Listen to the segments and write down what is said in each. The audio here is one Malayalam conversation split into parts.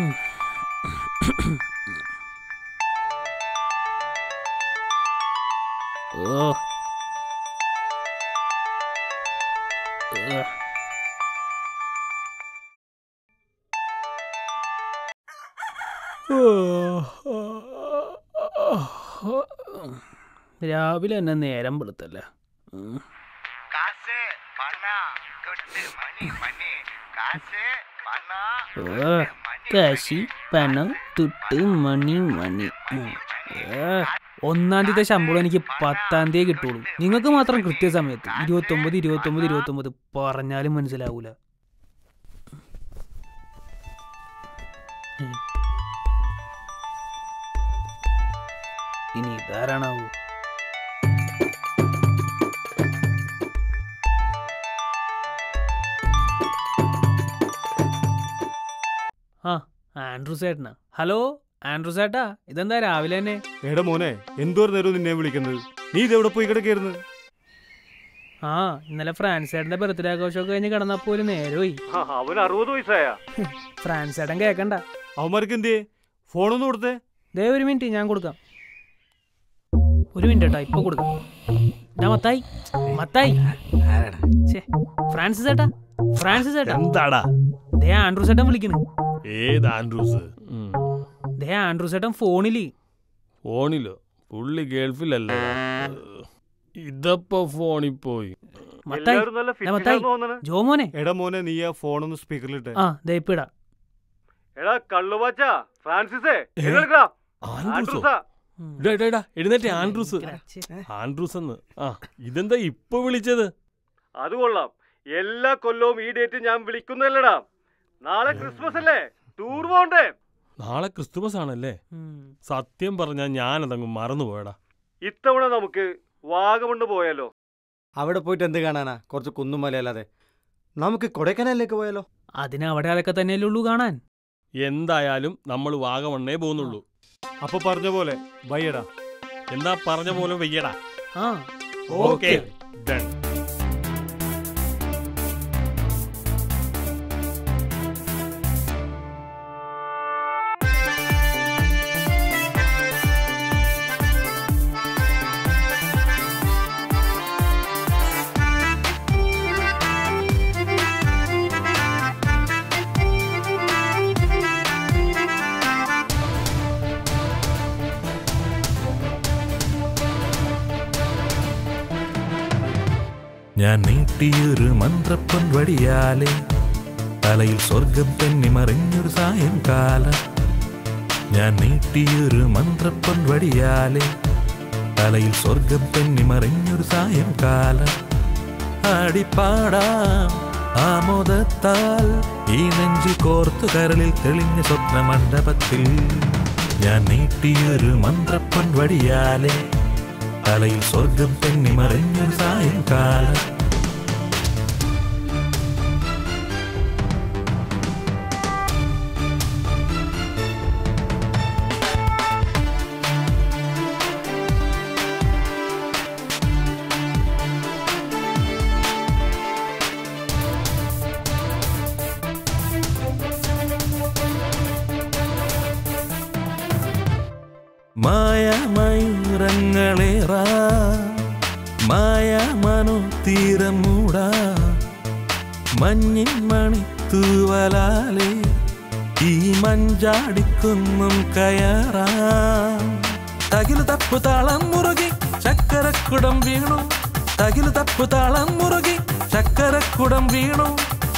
ഓ ഏ. രാവിലെ തന്നെ നേരം വെളുത്തല്ലേ ഉം. காசு பணம் துட்டு மணி மணி காசு பணம் ഓ, കാശി പണം തുട്ട് മണി മണി ഉം. ഏ, ഒന്നാം തീയതി ശമ്പളം എനിക്ക് പത്താം തീയതി കിട്ടുള്ളൂ നിങ്ങൾക്ക് മാത്രം കൃത്യസമയത്ത് ഇരുപത്തൊമ്പത് ഇരുപത്തൊമ്പത് ഇരുപത്തൊമ്പത് പറഞ്ഞാലും മനസ്സിലാവൂല ഉം. ഇനി ഇതാരാണാവൂ ആ ആൻഡ്രൂ ചേട്ടനാ ഹലോ ആൻഡ്രൂ ചേട്ടാ ഇതെന്താ രാവിലെ തന്നെ എടാ മോനെ എന്തോരം നേരം നിന്നെ വിളിക്കുന്നത് നീ ഇതെവിടെ പോയി കിടക്കായിരുന്നു ആ ഇന്നലെ ഫ്രാൻസ് ചേട്ടന്റെ ബർത്ത്ഡേ ആഘോഷമൊക്കെ കഴിഞ്ഞ് കിടന്നപ്പോ ഒരു നേരമായി അവൻ അറുപത് വയസ്സായ ഫ്രാൻസ് ചേട്ടൻ കേക്കണ്ട അവന്മാർക്ക് എന്തേ ഫോണൊന്നും കൊടുത്തേ ദേ ഒരു മിനിറ്റ് ഞാൻ കൊടുക്കാം ഒരു മിനിറ്റ് കേട്ടാ ഇപ്പൊ കൊടുക്കാം ഡാ മത്തായി മത്തായി ഛേ, ഫ്രാൻസിസ് ചേട്ടാ ഫ്രാൻസിസ് ചേട്ടാ എന്താടാ ദേ ആൻഡ്രൂ ചേട്ടൻ വിളിക്കണ് ഏത് ആൻഡ്രൂസ് ഉം. ദേ ആൻഡ്രൂ ചേട്ടൻ ഫോണില് ഫോണിലോ പുള്ളി ഗൾഫിലല്ലേ ഇതപ്പോ ഫോണിൽ പോയി മത്തായി എല്ലാവരും നല്ല ദേ മത്തായി തോന്നണ ജോമോനെ എടാ മോനെ നീ ആ ഫോണൊന്ന് സ്പീക്കറിലിട്ടെ ആ ദേ ഇപ്പൊ ഇടാ എടാ കള്ളുവാച്ച ഫ്രാൻസിസേ ആൻഡ്രൂസോ ഉം. ഇടാ, ഇടാ, ഇടാ. എഴുന്നേറ്റ് ആൻഡ്രൂസ് ഛേ, ആൻഡ്രൂസ് എന്ന് ആ ഇതെന്താ ഇപ്പൊ വിളിച്ചത് അത് കൊള്ളാം എല്ലാ കൊല്ലവും ഈ ഡേറ്റ് ഞാൻ വിളിക്കുന്നല്ലടാ നാളെ ക്രിസ്മസ് അല്ലേ ടൂർ പോണ്ടേ നാളെ ക്രിസ്തുമസ് ആണല്ലേ ഉം. സത്യം പറഞ്ഞാൽ ഞാനതങ്ങ് മറന്നുപോയടാ ഇത്തവണ നമുക്ക് വാഗമണ്ണ് പോയാലോ അവിടെ പോയിട്ട് എന്ത് കാണാനാ കുറച്ച് കുന്നും മലയല്ലാതെ നമുക്ക് കൊടൈക്കനാലിലേക്ക് പോയാലോ അതിന് അവിടെ അതൊക്കെ തന്നെയല്ലേ ഉള്ളൂ കാണാൻ എന്തായാലും നമ്മൾ വാഗമണ്ണേ പോകുന്നുള്ളൂ അപ്പൊ പറഞ്ഞ പോലെ ബയ്യടാ എന്താ പറഞ്ഞ പോലെ വെയ്യടാ ആ ഓക്കെ ഡൺ ഞാൻ നീട്ടിയൊരു മന്ത്രപ്പൊൻ വടിയാലെ തലയിൽ സ്വർഗം തെന്നി മറിഞ്ഞൊരു സായംകാലം ഞാൻ നീട്ടിയൊരു മന്ത്രപ്പൊൻ വടിയാലെ തലയിൽ സ്വർഗം തെന്നി മറിഞ്ഞൊരു സായംകാലം ആടിപ്പാടാം ആമോദത്താൽ ഈ നെഞ്ചിൽ കോർത്തു കരളിൽ തെളിഞ്ഞ സ്വപ്ന മണ്ഡപത്തിൽ ഞാൻ നീട്ടിയൊരു മന്ത്രപ്പൊൻ വടിയാലെ തലയിൽ സ്വർഗം തെന്നി മറിഞ്ഞൊരു സായംകാലം മായമയൂരങ്ങളേറാ മായമനു തീരം മൂടാ മഞ്ഞിൻ മണിത്തൂവലാലെ ഈ മഞ്ചാടിക്കുന്നും കയറാ തകില് തപ്പു താളം മുറുകി ചക്കരക്കുടം വീണു തകില് തപ്പു താളം മുറുകി ചക്കരക്കുടം വീണു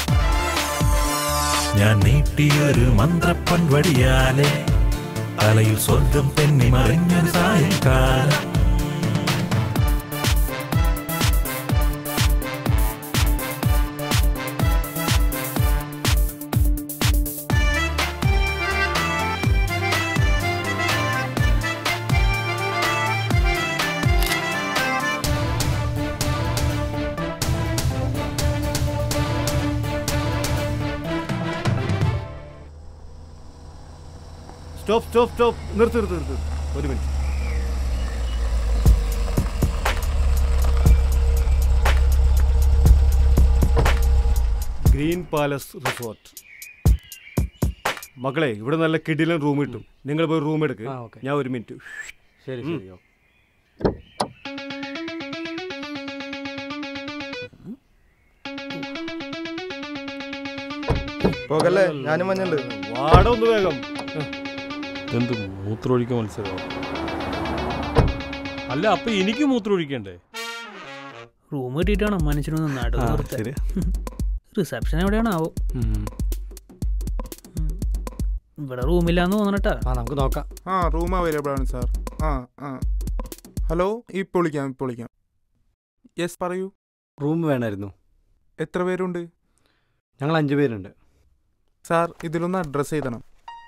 ഞാൻ നീട്ടിയൊരു മന്ത്രപ്പൻ വടിയാലെ തലയിൽ സ്വർഗം തെന്നി മറിഞ്ഞൊരു സായംകാലം സ്റ്റോപ്പ് സ്റ്റോപ്പ് സ്റ്റോപ്പ് നിർത്ത് നിർത്ത് നിർത്ത് ഒരു മിനിറ്റ് ഗ്രീൻ പാലസ് റിസോർട്ട് മക്കളെ ഇവിടെ നല്ല കിടിലൻ റൂം കിട്ടും നിങ്ങൾ പോയി റൂം എടുക്ക് ആ ഓക്കെ ഞാൻ ഒരു മിനിറ്റ് ശരി ഉം. ശരി ഓക്കെ പോകല്ലേ ഞാനും മഞ്ഞുണ്ട് വാട ഒന്ന് വേഗം എന്ത് മൂത്രമൊഴിക്ക മത്സരം അല്ല അപ്പൊ എനിക്ക് മൂത്രമൊഴിക്കണ്ടേ റൂം കിട്ടിയിട്ടാണോ മനുഷ്യനൊന്ന് നടു ആ നിർത്താൻ ശരി റിസപ്ഷൻ എവിടെയാണാവോ ഉം. ഇവിടെ റൂമില്ലാന്ന് തോന്നണട്ടാ ആ നമുക്ക് നോക്കാം ആ റൂം അവൈലബിൾ ആണ് സാർ ആ ആ ഹലോ ഇപ്പോൾ വിളിക്കാം ഇപ്പോൾ വിളിക്കാം യെസ് പറയൂ റൂം വേണമായിരുന്നു എത്ര പേരുണ്ട് ഞങ്ങൾ അഞ്ച് പേരുണ്ട് സാർ ഇതിലൊന്ന് അഡ്രസ്സ് എഴുതണം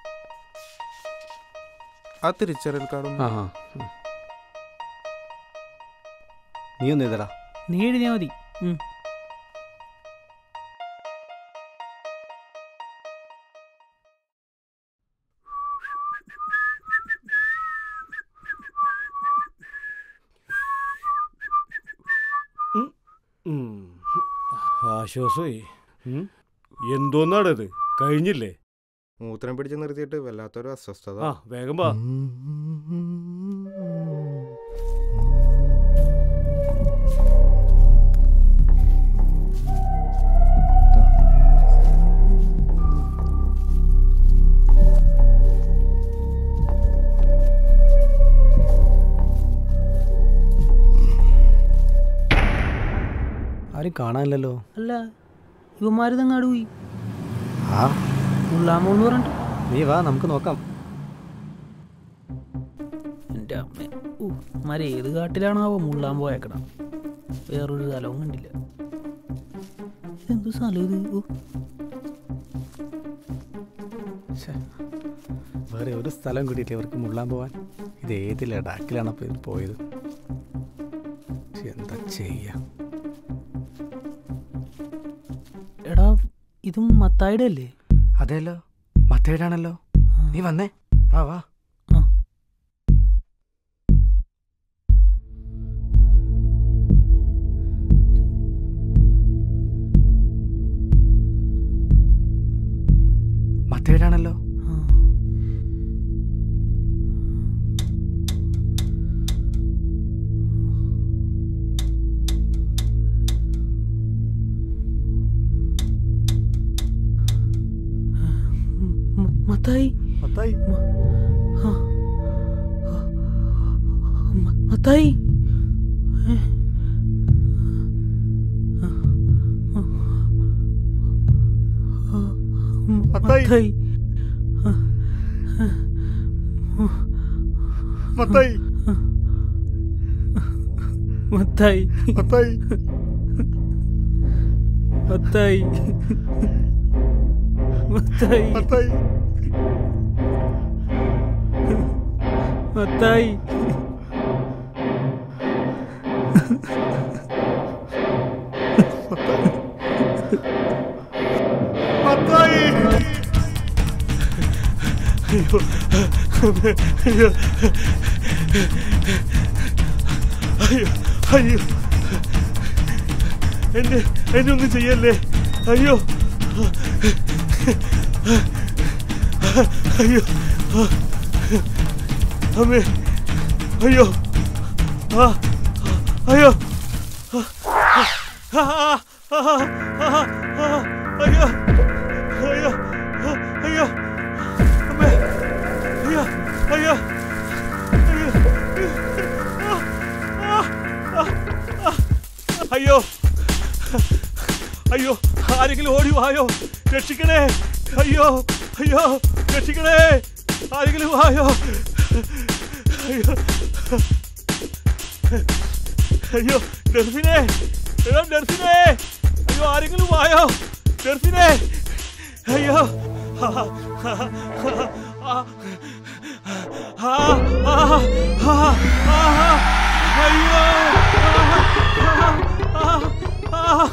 ആ തിരിച്ചറിയൽ കാർഡ് ആ ആ ഉം. നീ ഒന്ന് എഴുതടാ നീ എഴുതിയാ മതി ഉം. ആശ്വാസമായി എന്തോന്നാണ് ഇത് കഴിഞ്ഞില്ലേ മൂത്രം പിടിച്ച് നിർത്തിയിട്ട് വല്ലാത്തൊരു അസ്വസ്ഥത ആ വേഗം വാ ആരും കാണാനില്ലല്ലോ അല്ല ഇവന്മാര് തങ്ങാട് പോയി ആ ഉള്ളാമോന്ന് പറഞ്ഞിട്ട് നീ വാ നമുക്ക് നോക്കാം എൻ്റെ അമ്മ ഊ മാര് ഏത് കാട്ടിലാണാവോ മുള്ളാൻ പോയേക്കണം വേറൊരു സ്ഥലവും കണ്ടില്ല ഇതെന്ത് സ്ഥലം ഇത് ഊ, വേറെ ഒരു സ്ഥലം കിട്ടിയിട്ടില്ല ഇവർക്ക് മുള്ളാൻ പോവാൻ ഇത് ഏത് ലഡാക്കിലാണ് അപ്പോൾ ഇത് പോയത് ശ്ശെ, എന്താ ചെയ്യാ എടാ ഇതും മത്തായിടെ അല്ലേ അതെല്ലോ മത്തേടാണല്ലോ നീ വന്നേ വാ വാ ആ. മത്തേടാണല്ലോ ആ. മ- മത്തായി മത്തായി ആ. ആ. മ- മത്തായി ഏ. ആ. ആ. ആ. മത്തായി. മത്തായി മത്തായി മത്തായി മത്തായി മത്തായി മത്തായി മത്തായി മത്തായി മത്തായി അയ്യോ അയ്യോ എന്നെ എന്നെ ഒന്നും ചെയ്യല്ലേ അയ്യോ അയ്യോ അമ്മേ അയ്യോ ആ അയ്യോ ആ, ആ, ആ, ആ, ആ, അയ്യോ അയ്യോ അയ്യോ അമ്മേ അയ്യോ അയ്യോ അയ്യോ ആ, ആ, ആ, അയ്യോ അയ്യോ ആരെങ്കിലും ഓടി വായോ രക്ഷിക്കണേ അയ്യോ അയ്യോ രക്ഷിക്കണേ ആരെങ്കിലും വായോ അയ്യോ അയ്യോ ഡെർഫിനെ എടാ ഡെർഫിനെ അയ്യോ ആരെങ്കിലും വായോ ഡെർഫിനെ അയ്യോ ആ, ആ, ആ, ആ, ആ, ആ, ആ, അയ്യോ ആ, ആ, ആ.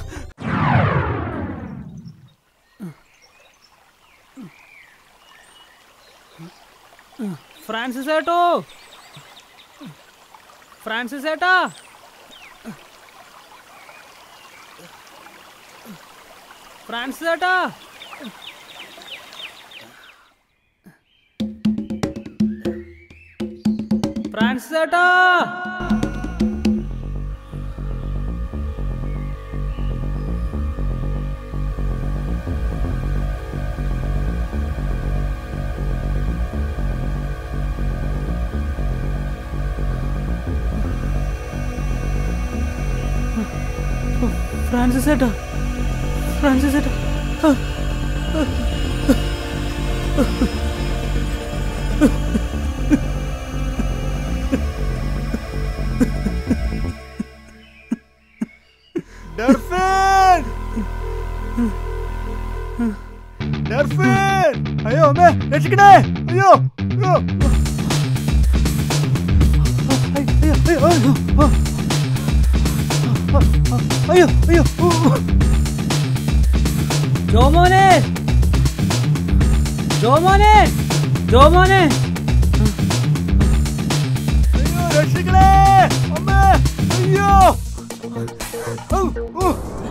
ഫ്രാൻസിസ് ഏട്ടോ ഫ്രാൻസിസ് ഏട്ടാ ഫ്രാൻസിസ് ഏട്ടാ ഫ്രാൻസ് ചേട്ടാ ഫ്രാൻസിസ് ചേട്ടാ ഫ്രാൻസിസ് ചേട്ടാ ആ, ഡർഫൻ ഡർഫൻ അയ്യോ അമ്മേ രക്ഷിക്കണേ അയ്യോ അയ്യോ അയ്യോ അയ്യോ അയ്യോ അയ്യോ അയ്യോ ജോമോനെ ജോമോനെ ജോമോനെ അയ്യോ രക്ഷിക്കണേ അമ്മേ അയ്യോ ഔ, ഔ.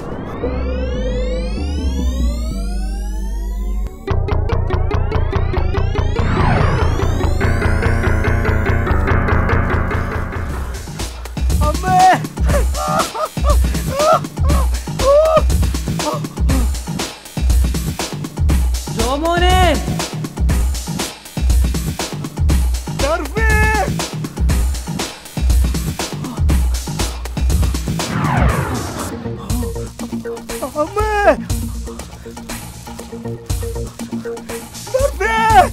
അമ്മേ ജോമോനെ ഡർഫൻ അമ്മേ ഡർഫൻ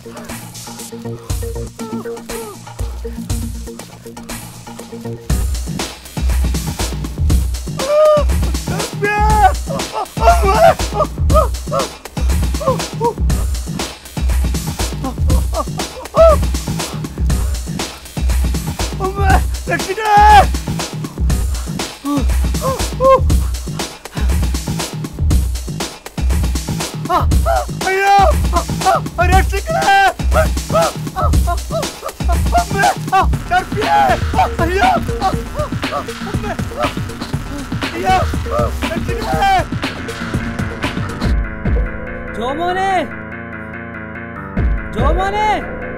അമ്മേ രക്ഷിക്കണേ അയ്യോ രക്ഷിക്കണേ അമ്മേ ഡർഫിയേ അയ്യോ അമ്മേ അയ്യോ രക്ഷിക്കണേ ജോമോനെ ജോമോനെ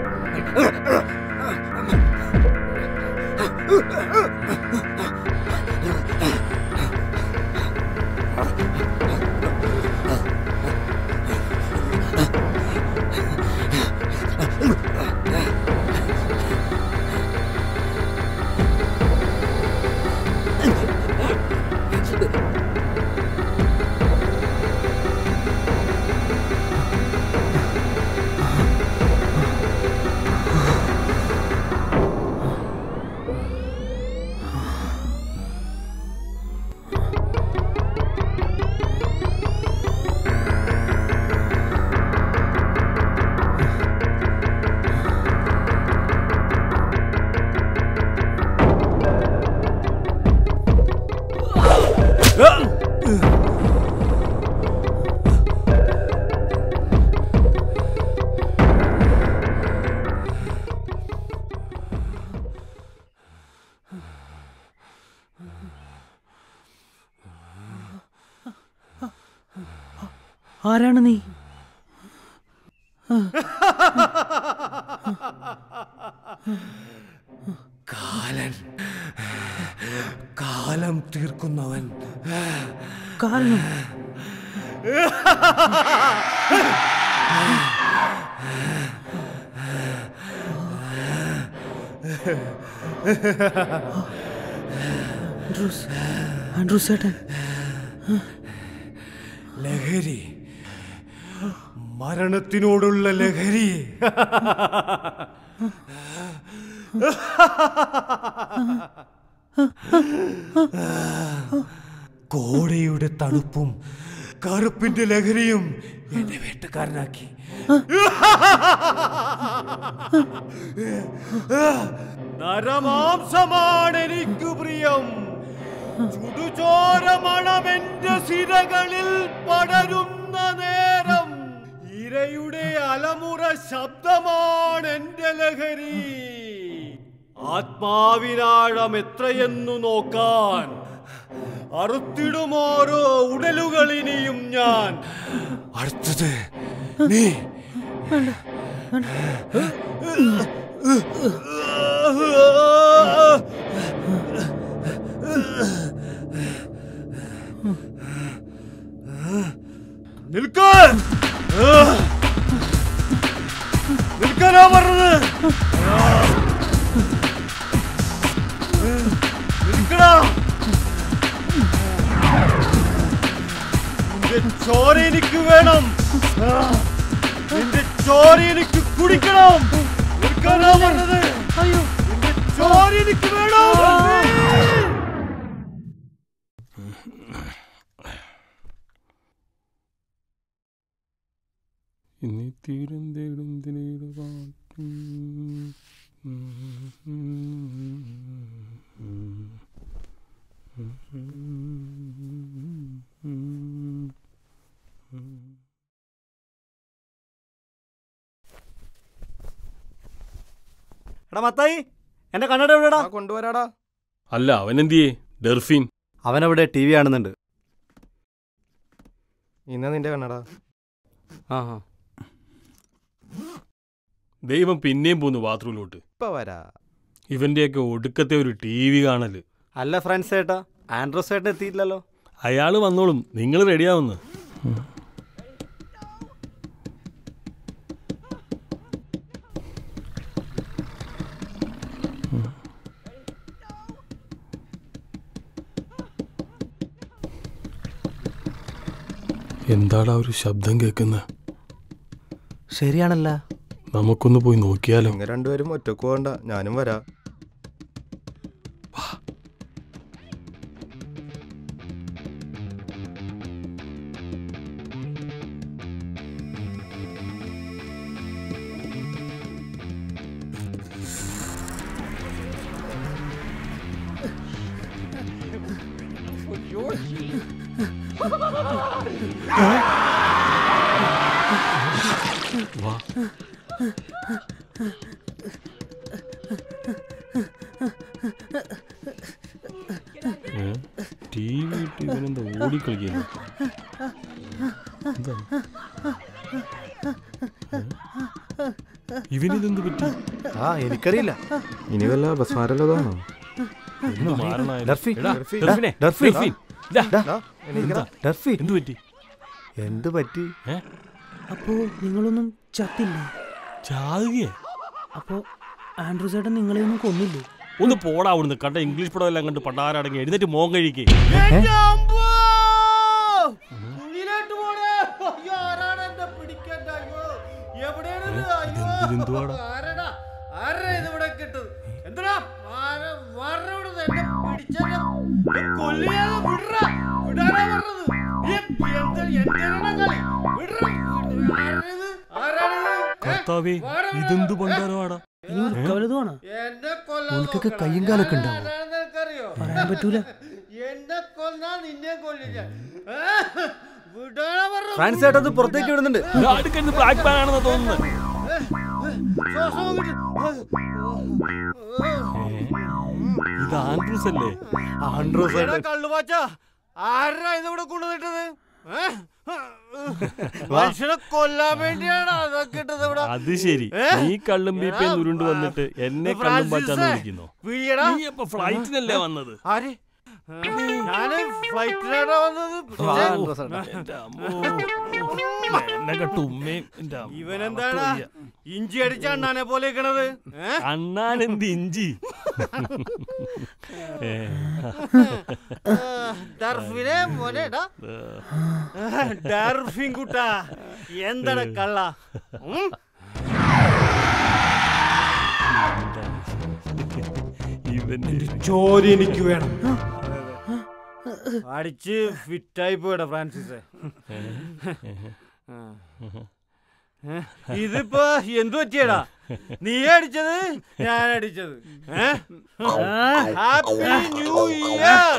ആരാണ് നീ കാലൻ കാലം തീർക്കുന്നവൻ കാരണം ആൻഡ്രൂസ് ആൻഡ്രൂസ് ചേട്ടൻ ലഹരി മരണത്തിനോടുള്ള ലഹരി കോടയുടെ തണുപ്പും കറുപ്പിന്റെ ലഹരിയും എന്നെ വേട്ടക്കാരനാക്കി നരമാംസമാണ് എനിക്ക് പ്രിയം ചുടുചോര മണം എന്റെ സിരകളിൽ പടരുന്ന നേരം ഇരയുടെ അലമുറ ശബ്ദമാണ് എന്റെ ലഹരി ആത്മാവിനാഴം എത്രയെന്നു നോക്കാൻ അറുത്തിടുമോരോ ഉടലുകളിനിയും ഞാൻ അടുത്തത് നീ നിൽക്ക് നിൽക്കാനാ പറഞ്ഞത് നിൽക്കടാ നിന്റെ ചോര എനിക്ക് വേണം നിന്റെ ചോര എനിക്ക് കുടിക്കണം നിൽക്കാനാ പറഞ്ഞത് നിന്റെ ചോര എനിക്ക് വേണം ഇനി തീരം തേടും തിനയുടെ പാട്ടും എടാ മത്തായി എന്റെ കണ്ണട എവിടെടാ കൊണ്ടുവരാടാ അല്ല അവനെന്തിയേ ഡെർഫിൻ അവനവിടെ ടി വി കാണുന്നുണ്ട് ഇന്നാ നിന്റെ കണ്ണടാ ആ ആ ദൈവം പിന്നെയും പോന്നു ബാത്റൂമിലോട്ട് ഇപ്പൊ വരാ ഇവന്റെയൊക്കെ ഒടുക്കത്തെ ഒരു ടി വി കാണല് അല്ല ഫ്രണ്ട്സ് ഏട്ടാ ആൻഡ്രോസ് ഏട്ടൻ എത്തിയില്ലല്ലോ അയാള് വന്നോളും നിങ്ങൾ റെഡിയാവുന്നു എന്താടാ ഒരു ശബ്ദം കേൾക്കുന്നത് ശരിയാണല്ല നമുക്കൊന്ന് പോയി നോക്കിയാലോ നിങ്ങൾ രണ്ടുപേരും ഒറ്റക്ക് പോകണ്ട ഞാനും വരാ വാ ടി വി ഇട്ട് ഇവനെന്താ ഓടിക്കളിക്കുന്നു എന്താ ഇവനിതെന്ത് പറ്റി ആ എനിക്കറിയില്ല ഇനി വല്ല ബസ്മാരല്ലതാണോ എന്ത് മാറണായാലും. ഡർഫി, എടാ, ഡർഫി, ഡർഫിനെ, ഡർഫി. ഡർഫി, ഇതാ. എന്താ? ഡർഫി എന്ത് പറ്റി എന്ത് പറ്റി ഏ അപ്പോ നിങ്ങളൊന്നും ചത്തില്ലേ ചാകുകയെ അപ്പോ ആൻഡ്രൂ ചേട്ടൻ നിങ്ങളെ ഒന്നും കൊന്നില്ലേ ഒന്ന് പോടാ അവിടുന്ന് കണ്ട ഇംഗ്ലീഷ് പടം എല്ലാം കണ്ട് പണ്ടാരടങ്ങി എഴുന്നേറ്റ് മോൻ കഴിക്കേ എന്റെ അമ്പോ! കുഴിയിലോട്ട് പോണേ. അയ്യോ, ആരാണ് എന്നെ പിടിക്കണ്ട? അയ്യോ, എവിടെയാണ് ഇത്? അയ്യോ, ഇതെന്തുവാടാ? ആരെടാ? ആരെടാ ഇത് ഇവിടെ കിട്ടത്? എന്തെടാ? ആരെ- വരടാ ഇവിടുന്ന്. എന്നെ പിടിച്ചെന്നെ കൊല്ലിയാതെ വിടടാ. വിടാനാ പറഞ്ഞത്. ഈ എന്ത് എന്റേതാണോ കളി? വിടടാ. ആരാണിത്? ആരാണിത്? ഏ? കർത്താവേ ഇതെന്ത് പണ്ടാരമാടാ ഇനി വലുതുമാണ് എന്നെ കൊല്ലാൻ ഓൾക്കൊക്കെ നോക്കടാ. കയ്യും കാലൊക്കെ ഞാൻ ഉണ്ടാവോ? ആരാണെന്ന് നിനക്കറിയോ? പറയാൻ പറ്റൂല എന്നെ കൊല്ലാ നിന്നെ കൊല്ലില്ല വിടാനാ പറഞ്ഞത്. ഫ്രാൻസ് ഏട്ടൻ ഇത് പുറത്തേക്ക് വിടുന്നുണ്ട് അടുക്കരുത് ബ്ലാക്ക് ബാൻ ആണെന്ന് തോന്നുന്നത് ശ്വാസം കിട്ടി. ഇത് ആൻഡ്രൂസ് അല്ലേ ആൻഡ്രോസ് എടാ ഏട്ടൻ കള്ളുപാച്ച ആരാ ഇതിവിടെ കൊണ്ടുവന്നിട്ടത് ഏ? മനുഷ്യനെ കൊല്ലാൻ വേണ്ടിയാണ് അതൊക്കെ ഇട്ടത് ഇവിടെ അത് ശരി ഏ? നീ കള്ളും ബീപ്പയും എടാ, ഉരുണ്ട് വന്നിട്ട് എന്നെ കള്ളും ഫ്രാൻസിസേ, പറ്റാന്ന് വിളിക്കുന്നു വിളിയെടാ. നീ അപ്പൊ ഫ്ലൈറ്റിനല്ലേ വന്നത് ആര് ഞാന് ഫ്ലൈറ്റിലാണോ വന്നത് വാ, പക്ഷേ ആൻഡ്രോസ് ഏട്ടൻ. എന്റെ അമ്മോ. എന്നെ കെട്ട ഉമ്മയും എന്റെ അമ്മ ഇവനെന്താടാ ഇഞ്ചി അടിച്ച അണ്ണാനെ പോലെ ഇരിക്കണത് ഏ? അണ്ണാൻ എന്ത് ഇഞ്ചി ഏ, ആ, ഡർഫിനെ മോനെടാ ഡർഫിൻ കുട്ടാ എന്താണ് കള്ള ഉം? ഇവന്റെ ചോരി എനിക്ക് വേണം അടിച്ച് ഫിറ്റായി പോയടാ ഫ്രാൻസിസ് ഇതിപ്പോ എന്തു പറ്റിയടാ നീ അടിച്ചത് ഞാൻ അടിച്ചത് ഹാപ്പി ന്യൂ ഇയർ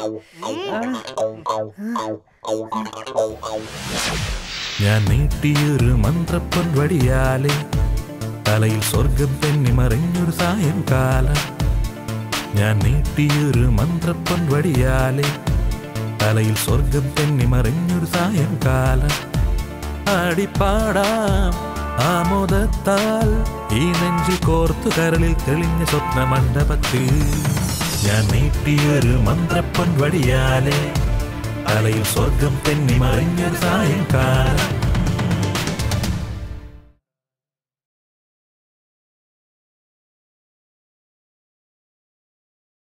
ഞാൻ നീട്ടിയൊരു മന്ത്രപ്പൊൻ വടിയാലെ തലയിൽ സ്വർഗം തെന്നി മറിഞ്ഞൊരു സായംകാലം ഞാൻ നീട്ടിയൊരു മന്ത്രപ്പൊൻ വടിയാലെ തലയിൽ സ്വർഗം തെന്നി മറിഞ്ഞൊരു സായംകാലം ആടിപ്പാടാം ആമോദത്താൽ ഈ നെഞ്ചിൽ കോർത്തു കരളിൽ തെളിഞ്ഞ സ്വപ്ന മണ്ഡപത്തിൽ ഞാൻ നീട്ടിയൊരു മന്ത്രപ്പൊൻ വഴിയാലെ തലയിൽ സ്വർഗം തെന്നി